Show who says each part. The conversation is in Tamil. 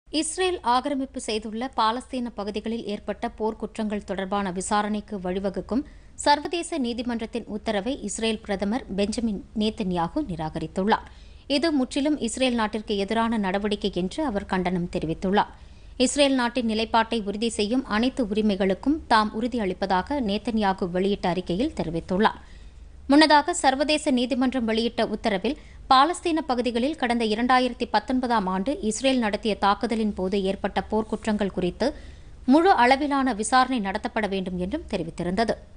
Speaker 1: இஸ்ரேல் ஆக்கிரமிப்பு செய்துள்ள பாலஸ்தீன பகுதிகளில் ஏற்பட்ட போர்க்குற்றங்கள் தொடர்பான விசாரணைக்கு வழிவகுக்கும் சர்வதேச நீதிமன்றத்தின் உத்தரவை இஸ்ரேல் பிரதமர் பெஞ்சமின் நேத்தன்யாகு நிராகரித்துள்ளார் இது முற்றிலும் இஸ்ரேல் நாட்டிற்கு எதிரான நடவடிக்கை என்று அவர் கண்டனம் தெரிவித்துள்ளார் இஸ்ரேல் நாட்டின் நிலைப்பாட்டை உறுதி செய்யும் அனைத்து உரிமைகளுக்கும் தாம் உறுதியளிப்பதாக நேத்தன்யாகு வெளியிட்ட அறிக்கையில் தெரிவித்துள்ளார் முன்னதாக சர்வதேச நீதிமன்றம் வெளியிட்ட உத்தரவில் பாலஸ்தீன பகுதிகளில் கடந்த இரண்டாயிரத்தி பத்தொன்பதாம் ஆண்டு இஸ்ரேல் நடத்திய தாக்குதலின் போது ஏற்பட்ட போர்க்குற்றங்கள் குறித்து முழு அளவிலான விசாரணை நடத்தப்பட வேண்டும் என்றும் தெரிவித்திருந்தது